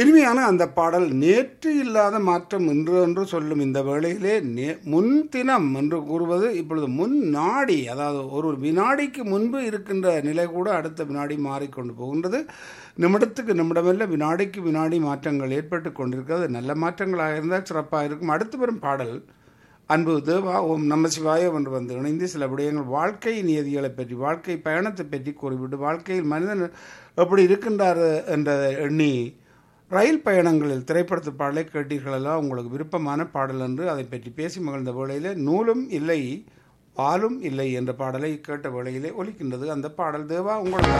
இனிமையான அந்த பாடல் நேற்று இல்லாத மாற்றம் இன்று என்று சொல்லும் இந்த வேளையிலே நே முன்தினம் என்று கூறுவது இப்பொழுது முன் நாடி அதாவது ஒரு வினாடிக்கு முன்பு இருக்கின்ற நிலை கூட அடுத்த வினாடி மாறிக்கொண்டு போகின்றது நிமிடத்துக்கு நிமிடமல்ல வினாடிக்கு வினாடி மாற்றங்கள் ஏற்பட்டு கொண்டிருக்கிறது நல்ல மாற்றங்களாக இருந்தால் சிறப்பாக இருக்கும் அடுத்து வரும் பாடல் அன்பு தேவா ஓம் நம சிவாய என்று வந்து இணைந்து சில விடயங்கள் வாழ்க்கை நியதிகளை பற்றி வாழ்க்கை பயணத்தை பற்றி கூறிவிட்டு வாழ்க்கையில் மனிதன் எப்படி இருக்கின்றார் என்றதை எண்ணி ரயில் பயணங்களில் திரைப்படத்து பாடலை கேட்டீர்களெல்லாம் உங்களுக்கு விருப்பமான பாடல் என்று அதை பற்றி பேசி மகிழ்ந்த வேளையிலே நூலும் இல்லை பாலும் இல்லை என்ற பாடலை கேட்ட வேளையிலே ஒலிக்கின்றது அந்த பாடல் தேவா உங்களுக்கு